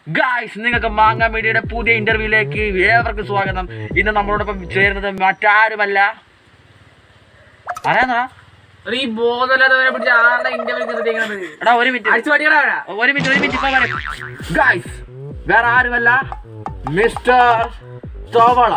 Guys നിങ്ങൾക്ക് മാങ്ങ മീഡിയയുടെ പുതിയ ഇന്റർവ്യൂയിലേക്ക് ഏവർക്കും സ്വാഗതം ഇന്ന് നമ്മളോടൊപ്പം ചേരുന്നത് മറ്റാരുമല്ല അറിയാന്നാ ഈ ബോധമില്ലാത്തവരെ പിടിച്ച് ആരുടെ ഇന്റർവ്യൂ നിർത്തിയേക്കണത് എടാ ഒരു മിനിറ്റ് അടിച്ചു പടിക്കടാ ഒരു മിനിറ്റ് ഒരു മിനിറ്റ് ഇപ്പൊ വരാം ഗായ്സ് വേറെ ആരുമല്ല മിസ്റ്റർ സോവള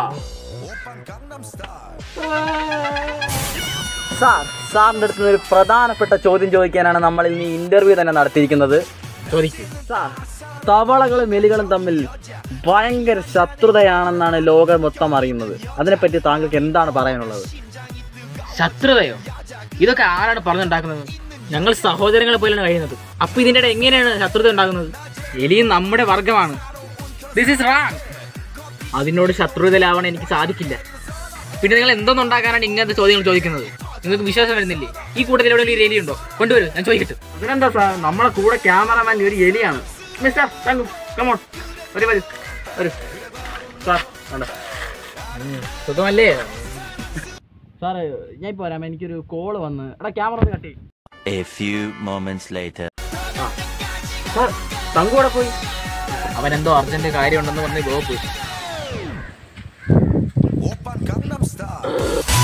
സാർ സാറിന്റെ അടുത്ത് ഒരു പ്രധാനപ്പെട്ട ചോദ്യം ചോദിക്കാനാണ് നമ്മൾ ഇനി ഇന്റർവ്യൂ തന്നെ നടത്തിയിരിക്കുന്നത് ചോദിക്കും സാർ തവളകളും എലികളും തമ്മിൽ ഭയങ്കര ശത്രുതയാണെന്നാണ് ലോകം മൊത്തം അറിയുന്നത് അതിനെപ്പറ്റി താങ്കൾക്ക് എന്താണ് പറയാനുള്ളത് ശത്രുതയോ ഇതൊക്കെ ആരാണ് പറഞ്ഞുണ്ടാക്കുന്നത് ഞങ്ങൾ സഹോദരങ്ങളെ പോലെയാണ് കഴിയുന്നത് അപ്പൊ ഇതിന്റെ ഇടയിൽ എങ്ങനെയാണ് ശത്രുത ഉണ്ടാകുന്നത് എലിയും നമ്മുടെ വർഗമാണ് ദിസ് ഇസ് റാങ് അതിനോട് ശത്രുതയിലാവാൻ എനിക്ക് സാധിക്കില്ല പിന്നെ നിങ്ങൾ എന്തോന്നുണ്ടാക്കാനാണ് ഇങ്ങനത്തെ ചോദ്യങ്ങൾ ചോദിക്കുന്നത് നിങ്ങൾക്ക് വിശ്വാസം വരുന്നില്ലേ ഈ കൂട്ടത്തിൽ എവിടെ ഒരു എലി ഉണ്ടോ കൊണ്ടുവരൂ ഞാൻ ചോദിക്കട്ടെ അതിനെന്താ സാർ നമ്മളെ കൂടെ ക്യാമറമാൻ ഒരു എലിയാണ് മിസ്റ്റർ തങ്കു കമോൺ ഒരു വരൂ വരൂ സാർ വേണ്ട സുഖമല്ലേ സാറ് ഞാൻ ഇപ്പോൾ വരാം എനിക്കൊരു കോള് വന്ന് എടാ ക്യാമറ ഒന്ന് കട്ടി A few moments later. Sir Thanku കൂടെ പോയി അവനെന്തോ അർജന്റ് കാര്യമുണ്ടെന്ന് പറഞ്ഞ് ഗോ പോയി 오빤 강남스타일